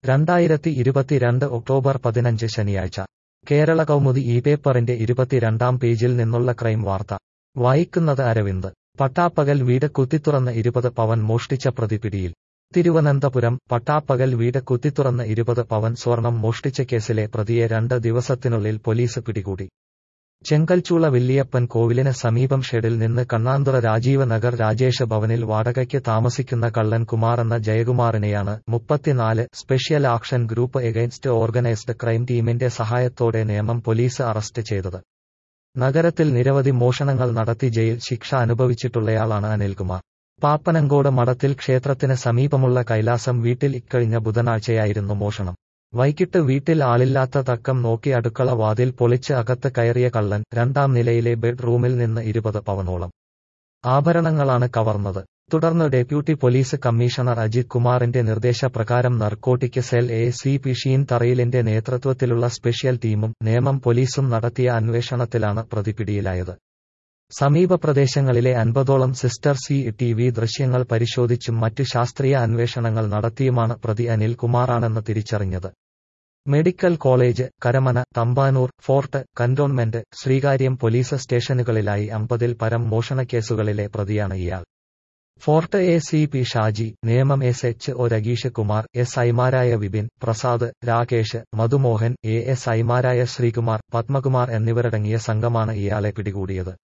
രണ്ടായിരത്തി ഇരുപത്തിരണ്ട് ഒക്ടോബർ പതിനഞ്ച് ശനിയാഴ്ച കേരള കൗമുദി ഈ പേപ്പറിന്റെ ഇരുപത്തിരണ്ടാം പേജിൽ നിന്നുള്ള ക്രൈം വാർത്ത വായിക്കുന്നത് അരവിന്ദ് പട്ടാപ്പകൽ വീട് കുത്തിത്തുറന്ന് ഇരുപത് പവൻ മോഷ്ടിച്ച പ്രതി പിടിയിൽ തിരുവനന്തപുരം പട്ടാപ്പകൽ വീട് കുത്തിത്തുറന്ന് ഇരുപത് പവൻ സ്വർണം മോഷ്ടിച്ച കേസിലെ പ്രതിയെ രണ്ട് ദിവസത്തിനുള്ളിൽ പോലീസ് പിടികൂടി ചെങ്കൽച്ചൂള വില്ലിയപ്പൻ കോവിലിന് സമീപം ഷെഡിൽ നിന്ന് കണ്ണാന്തുറ രാജീവ് നഗർ രാജേഷ് ഭവനിൽ വാടകയ്ക്ക് താമസിക്കുന്ന കള്ളൻ കുമാർ എന്ന ജയകുമാറിനെയാണ് മുപ്പത്തിനാല് special action group against organised crime ടീമിന്റെ സഹായത്തോടെ നിയമം പോലീസ് അറസ്റ്റ് ചെയ്തത് നഗരത്തിൽ നിരവധി മോഷണങ്ങൾ നടത്തി ജയിൽ ശിക്ഷ അനുഭവിച്ചിട്ടുള്ളയാളാണ് അനിൽകുമാർ പാപ്പനങ്കോട് മഠത്തിൽ ക്ഷേത്രത്തിന് സമീപമുള്ള കൈലാസം വീട്ടിൽ ഇക്കഴിഞ്ഞ ബുധനാഴ്ചയായിരുന്നു മോഷണം വൈകിട്ട് വീട്ടിൽ ആളില്ലാത്ത തക്കം നോക്കി അടുക്കള വാതിൽ പൊളിച്ച് അകത്ത് കയറിയ കള്ളൻ രണ്ടാം നിലയിലെ ബെഡ്റൂമിൽ നിന്ന് ഇരുപത് പവനോളം ആഭരണങ്ങളാണ് കവർന്നത് തുടർന്ന് ഡെപ്യൂട്ടി പോലീസ് കമ്മീഷണർ അജിത് കുമാറിന്റെ നിർദ്ദേശപ്രകാരം narcotic cell A C P Sheen തറയിലിന്റെ നേതൃത്വത്തിലുള്ള സ്പെഷ്യൽ ടീമും നേമം പോലീസും നടത്തിയ അന്വേഷണത്തിലാണ് പ്രതി പിടിയിലായത് സമീപ പ്രദേശങ്ങളിലെ അൻപതോളം സിസ്റ്റർ സി ടി വി ദൃശ്യങ്ങൾ പരിശോധിച്ചും മറ്റു ശാസ്ത്രീയ അന്വേഷണങ്ങൾ നടത്തിയുമാണ് പ്രതി അനിൽ കുമാറാണെന്ന് തിരിച്ചറിഞ്ഞത് medical college Karamana Thampanoor Fort Cantonment Sreekaryam police സ്റ്റേഷനുകളിലായി അമ്പതിൽ പരം മോഷണക്കേസുകളിലെ പ്രതിയാണ് ഇയാൾ Fort A C P Shaji നിയമം S H O Rageesh Kumar S ഐമാരായ വിപിൻ പ്രസാദ് രാകേഷ് മധുമോഹൻ എ എസ് ഐമാരായ ശ്രീകുമാർ പത്മകുമാർ എന്നിവരടങ്ങിയ സംഘമാണ് ഇയാളെ പിടികൂടിയത്